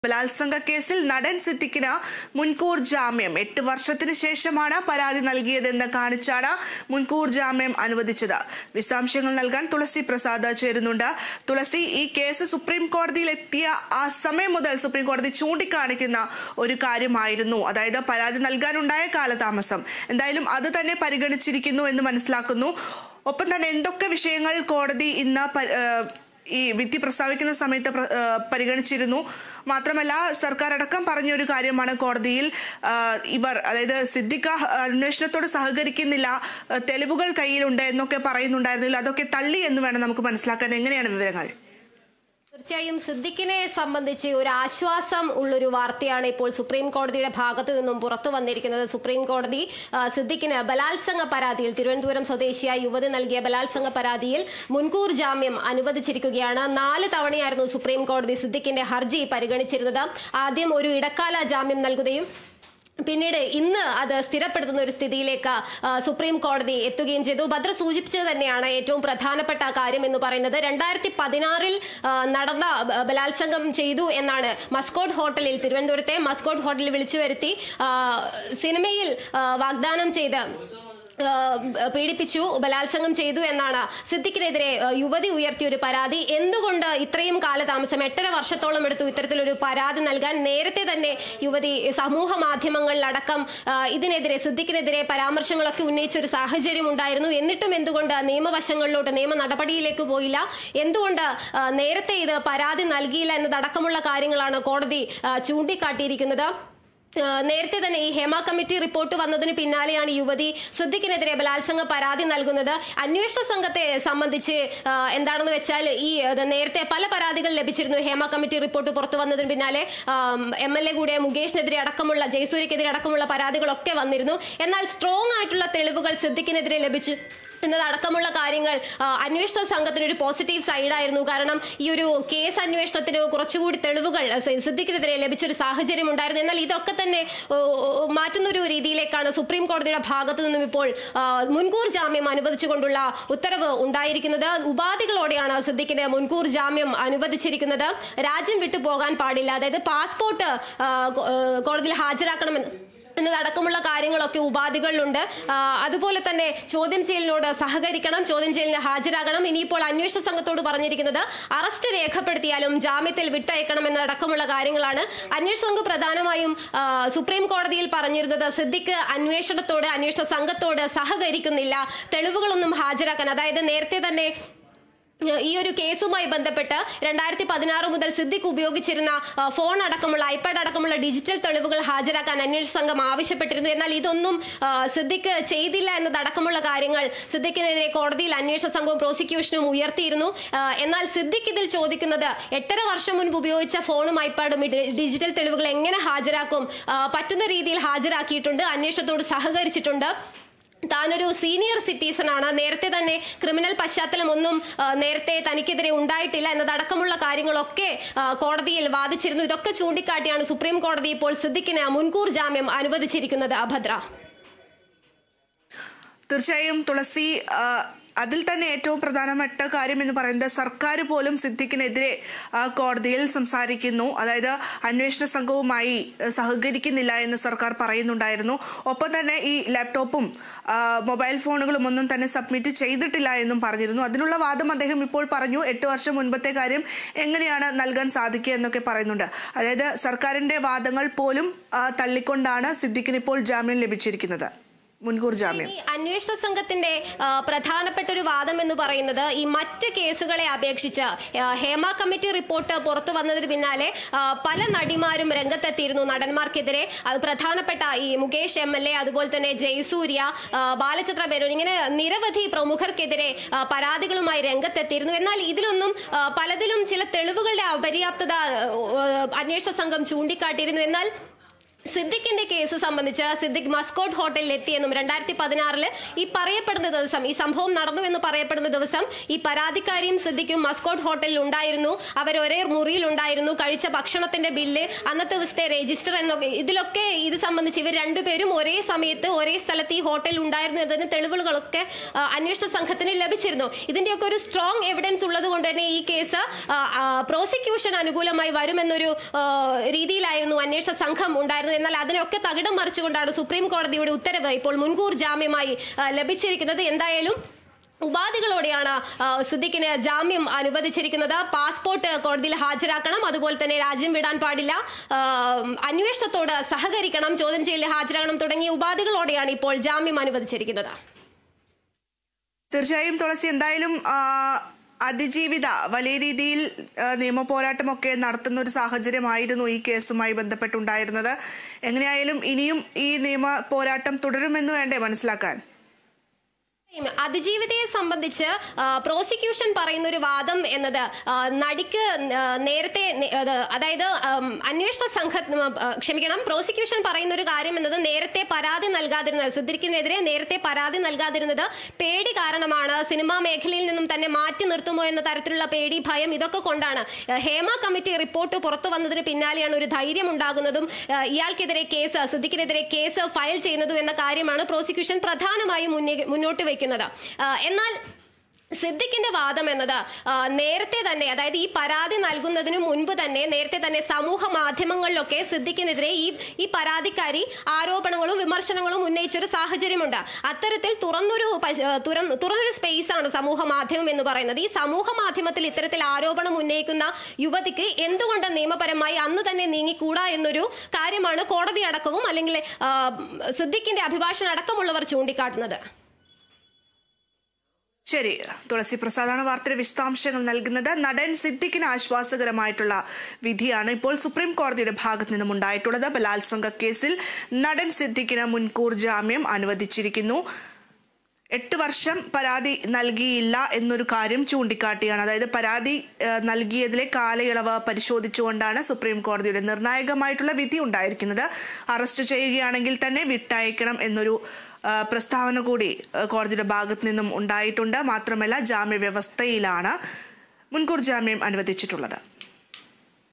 ബലാത്സംഗ കേസിൽ നടൻ സിദ്ദിഖിന് മുൻകൂർ ജാമ്യം എട്ട് വർഷത്തിന് ശേഷമാണ് പരാതി നൽകിയതെന്ന് കാണിച്ചാണ് മുൻകൂർ ജാമ്യം അനുവദിച്ചത് വിശദാംശങ്ങൾ നൽകാൻ തുളസി പ്രസാദ് ചേരുന്നുണ്ട് തുളസി ഈ കേസ് സുപ്രീം കോടതിയിൽ എത്തിയ ആ സമയം മുതൽ സുപ്രീം കോടതി ചൂണ്ടിക്കാണിക്കുന്ന ഒരു കാര്യമായിരുന്നു അതായത് പരാതി നൽകാനുണ്ടായ കാലതാമസം എന്തായാലും അത് തന്നെ പരിഗണിച്ചിരിക്കുന്നു എന്ന് മനസ്സിലാക്കുന്നു ഒപ്പം തന്നെ എന്തൊക്കെ വിഷയങ്ങൾ കോടതി ഇന്ന് പ- ഏഹ് ഈ വിധി പ്രസ്താവിക്കുന്ന സമയത്ത് പ്ര- ഏഹ് പരിഗണിച്ചിരുന്നു മാത്രമല്ല സർക്കാർ അടക്കം പറഞ്ഞ ഒരു കാര്യമാണ് കോടതിയിൽ ആഹ് ഇവർ അതായത് സിദ്ദിഖ അന്വേഷണത്തോട് സഹകരിക്കുന്നില്ല ഏഹ് തെളിവുകൾ കയ്യിലുണ്ട് എന്നൊക്കെ പറയുന്നുണ്ടായിരുന്നില്ല അതൊക്കെ തള്ളി എന്ന് വേണം നമുക്ക് മനസ്സിലാക്കാൻ എങ്ങനെയാണ് വിവരങ്ങൾ തീർച്ചയായും സിദ്ദിഖിനെ സംബന്ധിച്ച് ഒരു ആശ്വാസം ഉള്ളൊരു വാർത്തയാണ് ഇപ്പോൾ സുപ്രീം കോടതിയുടെ ഭാഗത്തു നിന്നും പുറത്തു വന്നിരിക്കുന്നത് സുപ്രീം കോടതി ആ, സിദ്ദിഖിന് ബലാത്സംഗ പരാതിയിൽ തിരുവനന്തപുരം സ്വദേശിയായ യുവതി നൽകിയ ബലാത്സംഗ പരാതിയിൽ മുൻകൂർ ജാമ്യം അനുവദിച്ചിരിക്കുകയാണ് നാല് തവണയായിരുന്നു സുപ്രീം കോടതി സിദ്ദിഖിന്റെ ഹർജി പരിഗണിച്ചിരുന്നത് ആദ്യം ഒരു ഇടക്കാല ജാമ്യം നൽകുകയും പിന്നീട് ഇന്ന് അത് സ്ഥിരപ്പെടുത്തുന്ന ഒരു സ്ഥിതിയിലേക്ക് ആ, സുപ്രീം കോടതി എത്തുകയും ചെയ്തു ഭദ്ര സൂചിപ്പിച്ചത് തന്നെയാണ് ഏറ്റവും പ്രധാനപ്പെട്ട കാര്യം എന്ന് പറയുന്നത് രണ്ടായിരത്തി പതിനാറിൽ നടന്ന ബ- ബലാത്സംഗം ചെയ്തു എന്നാണ് മസ്കോട്ട് ഹോട്ടലിൽ തിരുവനന്തപുരത്തെ മസ്കോട്ട് ഹോട്ടലിൽ വിളിച്ചു വരുത്തി ആ, സിനിമയിൽ ആ, വാഗ്ദാനം ചെയ്ത് ആ, പീഡിപ്പിച്ചു ബലാത്സംഗം ചെയ്തു എന്നാണ് സിദ്ദിഖിനെതിരെ ആ, യുവതി ഉയർത്തിയ ഒരു പരാതി എന്തുകൊണ്ട് ഇത്രയും കാലതാമസം എട്ടര വർഷത്തോളം എടുത്തു ഇത്തരത്തിലൊരു പരാതി നൽകാൻ നേരത്തെ തന്നെ യുവതി സമൂഹ മാധ്യമങ്ങളിലടക്കം ആ, ഇതിനെതിരെ സിദ്ദിഖിനെതിരെ പരാമർശങ്ങളൊക്കെ ഉന്നയിച്ച ഒരു സാഹചര്യം ഉണ്ടായിരുന്നു എന്നിട്ടും എന്തുകൊണ്ട് നിയമവശങ്ങളിലോട്ട് നിയമ നടപടിയിലേക്ക് പോയില്ല എന്തുകൊണ്ട് ആ, നേരത്തെ ഇത് പരാതി നൽകിയില്ല എന്നതടക്കമുള്ള കാര്യങ്ങളാണ് കോടതി ആ, ചൂണ്ടിക്കാട്ടിയിരിക്കുന്നത് ആ, നേരത്തെ തന്നെ ഈ ഹേമ കമ്മിറ്റി റിപ്പോർട്ട് വന്നതിന് പിന്നാലെയാണ് യുവതി സിദ്ദിഖിനെതിരെ ബലാത്സംഗ പരാതി നൽകുന്നത് അന്വേഷണ സംഘത്തെ സംബന്ധിച്ച് ആ, എന്താണെന്ന് വെച്ചാൽ ഈ അത് നേരത്തെ പല പരാതികൾ ലഭിച്ചിരുന്നു ഹേമ കമ്മിറ്റി റിപ്പോർട്ട് പുറത്തു വന്നതിന് പിന്നാലെ എം എൽ എ കൂടിയ മുകേഷിനെതിരെ അടക്കമുള്ള ജയസൂര്യക്കെതിരെ അടക്കമുള്ള പരാതികളൊക്കെ വന്നിരുന്നു എന്നാൽ സ്ട്രോങ് ആയിട്ടുള്ള തെളിവുകൾ സിദ്ദിഖിനെതിരെ ലഭിച്ചു എന്നതടക്കമുള്ള കാര്യങ്ങൾ ആ, അന്വേഷണ സംഘത്തിന് ഒരു പോസിറ്റീവ് സൈഡായിരുന്നു കാരണം ഈ ഒരു കേസ് അന്വേഷണത്തിന് കുറച്ചുകൂടി തെളിവുകൾ ആ, സി- സിദ്ദിഖിനെതിരെ ലഭിച്ചൊരു സാഹചര്യം ഉണ്ടായിരുന്നു എന്നാൽ ഇതൊക്കെ തന്നെ ഓ, ഓ, മാറ്റുന്ന ഒരു രീതിയിലേക്കാണ് സുപ്രീം കോടതിയുടെ ഭാഗത്തു നിന്നും ഇപ്പോൾ ആ, മുൻകൂർ ജാമ്യം അനുവദിച്ചുകൊണ്ടുള്ള ഉത്തരവ് ഉണ്ടായിരിക്കുന്നത് ഉപാധികളോടെയാണ് സിദ്ദിഖിന് മുൻകൂർ ജാമ്യം അനുവദിച്ചിരിക്കുന്നത് രാജ്യം വിട്ടു പോകാൻ പാടില്ല അതായത് പാസ്പോർട്ട് ആ, കോ- ആ, കോടതിയിൽ ഹാജരാക്കണമെന്ന് എന്നതടക്കമുള്ള കാര്യങ്ങളൊക്കെ ഉപാധികളിലുണ്ട് ആ, അതുപോലെ തന്നെ ചോദ്യം ചെയ്യലിനോട് സഹകരിക്കണം ചോദ്യം ചെയ്യലിന് ഹാജരാകണം ഇനിയിപ്പോൾ അന്വേഷണ സംഘത്തോട് പറഞ്ഞിരിക്കുന്നത് അറസ്റ്റ് രേഖപ്പെടുത്തിയാലും ജാമ്യത്തിൽ വിട്ടയക്കണം എന്നതടക്കമുള്ള കാര്യങ്ങളാണ് അന്വേഷണ സംഘം പ്രധാനമായും ആ, സുപ്രീം കോടതിയിൽ പറഞ്ഞിരുന്നത് സിദ്ദിഖ് അന്വേഷണത്തോട് അന്വേഷണ സംഘത്തോട് സഹകരിക്കുന്നില്ല തെളിവുകളൊന്നും ഹാജരാക്കാൻ അതായത് നേരത്തെ തന്നെ ഈ ഒരു കേസുമായി ബന്ധപ്പെട്ട് രണ്ടായിരത്തി പതിനാറ് മുതൽ സിദ്ദിഖ് ഉപയോഗിച്ചിരുന്ന ആ, ഫോൺ അടക്കമുള്ള ഐപാഡ് അടക്കമുള്ള ഡിജിറ്റൽ തെളിവുകൾ ഹാജരാക്കാൻ അന്വേഷണ സംഘം ആവശ്യപ്പെട്ടിരുന്നു എന്നാൽ ഇതൊന്നും ആ, സിദ്ദിഖ് ചെയ്തില്ല എന്നതടക്കമുള്ള കാര്യങ്ങൾ സിദ്ദിഖിനെതിരെ കോടതിയിൽ അന്വേഷണ സംഘവും പ്രോസിക്യൂഷനും ഉയർത്തിയിരുന്നു ആ, എന്നാൽ സിദ്ദിഖ് ഇതിൽ ചോദിക്കുന്നത് എട്ടര വർഷം മുൻപ് ഉപയോഗിച്ച ഫോണും ഐപാഡും ഈ ഡി- ഡിജിറ്റൽ തെളിവുകൾ എങ്ങനെ ഹാജരാക്കും ആ, പറ്റുന്ന രീതിയിൽ ഹാജരാക്കിയിട്ടുണ്ട് അന്വേഷണത്തോട് സഹകരിച്ചിട്ടുണ്ട് താനൊരു സീനിയർ സിറ്റിസൺ ആണ് നേരത്തെ തന്നെ ക്രിമിനൽ പശ്ചാത്തലം ഒന്നും ആ, നേരത്തെ തനിക്കെതിരെ ഉണ്ടായിട്ടില്ല എന്നതടക്കമുള്ള കാര്യങ്ങളൊക്കെ ആ, കോടതിയിൽ വാദിച്ചിരുന്നു ഇതൊക്കെ ചൂണ്ടിക്കാട്ടിയാണ് സുപ്രീം കോടതി ഇപ്പോൾ സിദ്ദിഖിന് മുൻകൂർ ജാമ്യം അനുവദിച്ചിരിക്കുന്നത് അഭദ്ര തീർച്ചയായും തുളസി ആ, അതിൽ തന്നെ ഏറ്റവും പ്രധാനപ്പെട്ട കാര്യം എന്ന് പറയുന്നത് സർക്കാർ പോലും സിദ്ദിഖിനെതിരെ ആ, കോടതിയിൽ സംസാരിക്കുന്നു അതായത് അന്വേഷണ സംഘവുമായി ആ, സഹകരിക്കുന്നില്ല എന്ന് സർക്കാർ പറയുന്നുണ്ടായിരുന്നു ഒപ്പം തന്നെ ഈ ലാപ്ടോപ്പും ആ, മൊബൈൽ ഫോണുകളും ഒന്നും തന്നെ സബ്മിറ്റ് ചെയ്തിട്ടില്ല എന്നും പറഞ്ഞിരുന്നു അതിനുള്ള വാദം അദ്ദേഹം ഇപ്പോൾ പറഞ്ഞു എട്ട് വർഷം മുൻപത്തെ കാര്യം എങ്ങനെയാണ് നൽകാൻ സാധിക്കുക എന്നൊക്കെ പറയുന്നുണ്ട് അതായത് സർക്കാരിന്റെ വാദങ്ങൾ പോലും ആ, തള്ളിക്കൊണ്ടാണ് സിദ്ദിഖിന് ഇപ്പോൾ ജാമ്യം ലഭിച്ചിരിക്കുന്നത് മുൻകൂർ ജാമ്യം ഈ അന്വേഷണ സംഘത്തിന്റെ ആ, പ്രധാനപ്പെട്ട ഒരു വാദം എന്ന് പറയുന്നത് ഈ മറ്റ് കേസുകളെ അപേക്ഷിച്ച് ആ, ഹേമ കമ്മിറ്റി റിപ്പോർട്ട് പുറത്തു വന്നതിന് പിന്നാലെ ആ, പല നടിമാരും രംഗത്തെത്തിയിരുന്നു നടന്മാർക്കെതിരെ അത് പ്രധാനപ്പെട്ട ഈ മുകേഷ് എം എൽ എ അതുപോലെ തന്നെ ജയസൂര്യ ആ, ബാലചന്ദ്ര മേനോൻ ഇങ്ങനെ നിരവധി പ്രമുഖർക്കെതിരെ ആ, പരാതികളുമായി രംഗത്തെത്തിയിരുന്നു എന്നാൽ ഇതിലൊന്നും ആ, പലതിലും ചില തെളിവുകളുടെ അപര്യാപ്തത ആ, അന്വേഷണ സംഘം ചൂണ്ടിക്കാട്ടിയിരുന്നു എന്നാൽ സിദ്ദിഖിന്റെ കേസ് സംബന്ധിച്ച് സിദ്ദിഖ് മസ്കോട്ട് ഹോട്ടലിൽ എത്തിയെന്നും രണ്ടായിരത്തി പതിനാറില് ഈ പറയപ്പെടുന്ന ദിവസം ഈ സംഭവം നടന്നു എന്ന് പറയപ്പെടുന്ന ദിവസം ഈ പരാതിക്കാരിയും സിദ്ദിഖും മസ്കോട്ട് ഹോട്ടലിൽ ഉണ്ടായിരുന്നു അവർ ഒരേ മുറിയിൽ ഉണ്ടായിരുന്നു കഴിച്ച ഭക്ഷണത്തിന്റെ ബില്ല് അന്നത്തെ ദിവസത്തെ രജിസ്റ്റർ എന്നൊക്കെ ഇതിലൊക്കെ ഇത് സംബന്ധിച്ച് ഇവർ രണ്ടുപേരും ഒരേ സമയത്ത് ഒരേ സ്ഥലത്ത് ഈ ഹോട്ടലിൽ ഉണ്ടായിരുന്നു എന്നതിന് തെളിവുകളൊക്കെ ആ, അന്വേഷണ സംഘത്തിന് ലഭിച്ചിരുന്നു ഇതിന്റെയൊക്കെ ഒരു സ്ട്രോങ് എവിഡൻസ് ഉള്ളത് കൊണ്ട് തന്നെ ഈ കേസ് പ്രോസിക്യൂഷൻ അനുകൂലമായി വരുമെന്നൊരു ആ, രീതിയിലായിരുന്നു അന്വേഷണ സംഘം ഉണ്ടായിരുന്നത് എന്നാൽ അതിനൊക്കെ തകിടം മറിച്ചുകൊണ്ടാണ് സുപ്രീം കോടതിയുടെ ഉത്തരവ് ഇപ്പോൾ മുൻകൂർ ജാമ്യമായി ആ, ലഭിച്ചിരിക്കുന്നത് എന്തായാലും ഉപാധികളോടെയാണ് ആ, സിദ്ദിഖിന് ജാമ്യം അനുവദിച്ചിരിക്കുന്നത് പാസ്പോർട്ട് കോടതിയിൽ ഹാജരാക്കണം അതുപോലെ തന്നെ രാജ്യം വിടാൻ പാടില്ല ആ, അന്വേഷണത്തോട് സഹകരിക്കണം ചോദ്യം ചെയ്യലിൽ ഹാജരാകണം തുടങ്ങിയ ഉപാധികളോടെയാണ് ഇപ്പോൾ ജാമ്യം അനുവദിച്ചിരിക്കുന്നത് തീർച്ചയായും തുളസി എന്തായാലും ആ, അതിജീവിത വലിയ രീതിയിൽ ആ, നിയമ പോരാട്ടമൊക്കെ നടത്തുന്ന ഒരു സാഹചര്യമായിരുന്നു ഈ കേസുമായി ബന്ധപ്പെട്ടുണ്ടായിരുന്നത് എങ്ങനെയായാലും ഇനിയും ഈ നിയമ പോരാട്ടം തുടരുമെന്ന് വേണ്ടേ മനസ്സിലാക്കാൻ അതിജീവിതയെ സംബന്ധിച്ച് ആ, പ്രോസിക്യൂഷൻ പറയുന്ന ഒരു വാദം എന്നത് ആ, നടിക്ക് ആ, നേരത്തെ നെ- അത് അതായത് ആം, അന്വേഷണ സംഘ ആ, ക്ഷമിക്കണം പ്രോസിക്യൂഷൻ പറയുന്ന ഒരു കാര്യം എന്നത് നേരത്തെ പരാതി നൽകാതിരുന്നത് സിദ്ദിഖിനെതിരെ നേരത്തെ പരാതി നൽകാതിരുന്നത് പേടി കാരണമാണ് സിനിമാ മേഖലയിൽ നിന്നും തന്നെ മാറ്റി നിർത്തുമോ എന്ന തരത്തിലുള്ള പേടി ഭയം ഇതൊക്കെ കൊണ്ടാണ് ആ, ഹേമ കമ്മിറ്റി റിപ്പോർട്ട് പുറത്തു വന്നതിന് പിന്നാലെയാണ് ഒരു ധൈര്യം ഉണ്ടാകുന്നതും ആ, ഇയാൾക്കെതിരെ കേസ് സിദ്ദിഖിനെതിരെ കേസ് ഫയൽ ചെയ്യുന്നതും എന്ന കാര്യമാണ് പ്രോസിക്യൂഷൻ പ്രധാനമായും മുന്നേ- മുന്നോട്ട് വയ്ക്കുന്നത് ആ, എന്നാൽ സിദ്ദിഖിന്റെ വാദം എന്നത് ആ, നേരത്തെ തന്നെ അതായത് ഈ പരാതി നൽകുന്നതിന് മുൻപ് തന്നെ നേരത്തെ തന്നെ സമൂഹ മാധ്യമങ്ങളിലൊക്കെ സിദ്ദിഖിനെതിരെ ഈ ഈ പരാതിക്കാരി ആരോപണങ്ങളും വിമർശനങ്ങളും ഉന്നയിച്ചൊരു സാഹചര്യമുണ്ട് അത്തരത്തിൽ തുറന്നൊരു പശ- ആ, തുറന്ന് തുറന്നൊരു സ്പേസ് ആണ് സമൂഹ മാധ്യമം എന്ന് പറയുന്നത് ഈ സമൂഹ മാധ്യമത്തിൽ ഇത്തരത്തിൽ ആരോപണം ഉന്നയിക്കുന്ന യുവതിക്ക് എന്തുകൊണ്ട് നിയമപരമായി അന്ന് തന്നെ നീങ്ങിക്കൂടാ എന്നൊരു കാര്യമാണ് കോടതി അടക്കവും അല്ലെങ്കിൽ ആ, സിദ്ദിഖിന്റെ അഭിഭാഷകൻ അടക്കമുള്ളവർ ചൂണ്ടിക്കാട്ടുന്നത് ശരി തുളസി പ്രസാദാണ് വാർത്തയുടെ വിശദാംശങ്ങൾ നൽകുന്നത് നടൻ സിദ്ദിഖിന് ആശ്വാസകരമായിട്ടുള്ള വിധിയാണ് ഇപ്പോൾ സുപ്രീം കോടതിയുടെ ഭാഗത്ത് നിന്നും ഉണ്ടായിട്ടുള്ളത് ബലാത്സംഗ കേസിൽ നടൻ സിദ്ദിഖിന് മുൻകൂർ ജാമ്യം അനുവദിച്ചിരിക്കുന്നു എട്ട് വർഷം പരാതി നൽകിയില്ല എന്നൊരു കാര്യം ചൂണ്ടിക്കാട്ടിയാണ് അതായത് പരാതി ഏഹ്, നൽകിയതിലെ കാലയളവ് പരിശോധിച്ചുകൊണ്ടാണ് സുപ്രീം കോടതിയുടെ നിർണായകമായിട്ടുള്ള വിധി ഉണ്ടായിരിക്കുന്നത് അറസ്റ്റ് ചെയ്യുകയാണെങ്കിൽ തന്നെ വിട്ടയക്കണം എന്നൊരു ആ, പ്രസ്താവന കൂടി ആ, കോടതിയുടെ ഭാഗത്ത് നിന്നും ഉണ്ടായിട്ടുണ്ട് മാത്രമല്ല ജാമ്യ വ്യവസ്ഥയിലാണ് മുൻകൂർ ജാമ്യം അനുവദിച്ചിട്ടുള്ളത്